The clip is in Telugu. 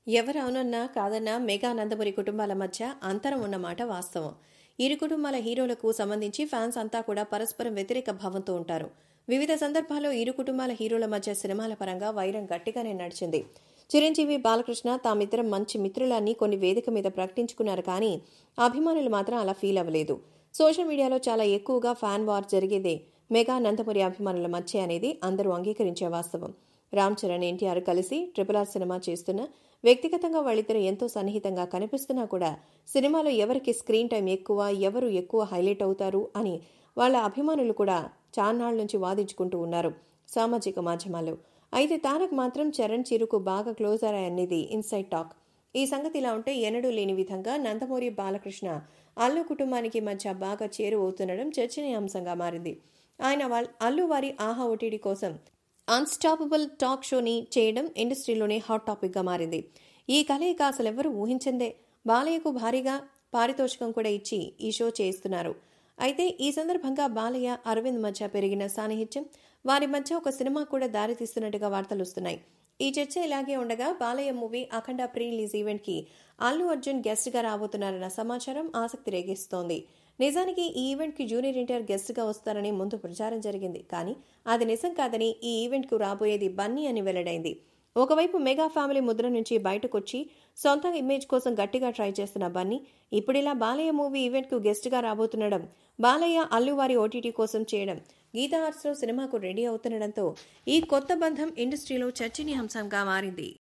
ఎవరు అవునన్నా కాదన్నా మెగా నందమూరి కుటుంబాల మధ్య అంతరం ఉన్నమాట వాస్తవం ఇరు కుటుంబాల హీరోలకు సంబంధించి ఫ్యాన్స్ అంతా కూడా పరస్పరం వ్యతిరేక భావంతో ఉంటారు వివిధ సందర్భాల్లో ఇరు కుటుంబాల హీరోల మధ్య సినిమాల పరంగా వైరం గట్టిగానే నడిచింది చిరంజీవి బాలకృష్ణ తామిద్దరం మంచి మిత్రులని కొన్ని వేదిక మీద ప్రకటించుకున్నారు కానీ అభిమానులు మాత్రం అలా ఫీల్ అవ్వలేదు సోషల్ మీడియాలో చాలా ఎక్కువగా ఫ్యాన్ వార్ జరిగేదే మెగా నందమూరి అభిమానుల మధ్య అనేది అందరూ అంగీకరించే వాస్తవం రామ్ చరణ్ ఎన్టీఆర్ కలిసి ట్రిపుల్ ఆర్ సినిమా చేస్తున్న వ్యక్తిగతంగా వాళ్ళిద్దరు ఎంతో సన్నిహితంగా కనిపిస్తున్నా కూడా సినిమాలో ఎవరికి స్క్రీన్ టైం ఎక్కువ ఎవరు ఎక్కువ హైలైట్ అవుతారు అని వాళ్ళ అభిమానులు కూడా చాన్నాళ్ల నుంచి వాదించుకుంటూ ఉన్నారు సామాజిక మాధ్యమాల్లో అయితే తారక్ మాత్రం చరణ్ చిరుకు బాగా క్లోజ్ అయ్యాయనేది ఇన్సైడ్ టాక్ ఈ సంగతి ఇలా ఉంటే ఎన్నడూ లేని విధంగా నందమూరి బాలకృష్ణ అల్లు కుటుంబానికి మధ్య బాగా చేరువవుతుండడం చర్చనీయాంశంగా మారింది ఆయన వాళ్ళ అల్లు వారి ఆహా ఓటీడీ కోసం అన్స్టాపబుల్ టాక్ షోని చేయడం ఇండస్ట్రీలోనే హాట్ టాపిక్గా మారింది ఈ కలయిక అసలు ఎవరు ఊహించిందే బాలయ్యకు భారీగా పారితోషికం కూడా ఇచ్చి ఈ షో చేయిస్తున్నారు అయితే ఈ సందర్భంగా బాలయ్య అరవింద్ మధ్య పెరిగిన సాన్నిహిత్యం వారి మధ్య ఒక సినిమా కూడా దారితీస్తున్నట్టుగా వార్తలు వస్తున్నాయి ఈ చర్చ ఇలాగే ఉండగా Balayya movie Akhanda pre release event కి అల్లు అర్జున్ గెస్ట్ గా రాబోతున్నారన్న సమాచారం ఆసక్తి రేగిస్తోంది నిజానికి ఈ ఈవెంట్ కి జూనియర్ ఎన్టీఆర్ గెస్ట్ గా వస్తారని ముందు ప్రచారం జరిగింది కానీ అది నిజం కాదని ఈ ఈవెంట్ కు రాబోయేది బన్నీ అని వెల్లడైంది ఒకవైపు మెగా ఫ్యామిలీ ముద్ర నుంచి బయటకొచ్చి సొంత ఇమేజ్ కోసం గట్టిగా ట్రై చేస్తున్న బన్నీ ఇప్పుడిలా బాలయ్య మూవీ ఈవెంట్ కు గెస్ట్ గా రాబోతుండడం బాలయ్య అల్లువారి ఓటీటీ కోసం చేయడం గీతా ఆర్ట్స్ లో సినిమాకు రెడీ అవుతుండడంతో ఈ కొత్త బంధం ఇండస్ట్రీలో చర్చనీయాంశంగా మారింది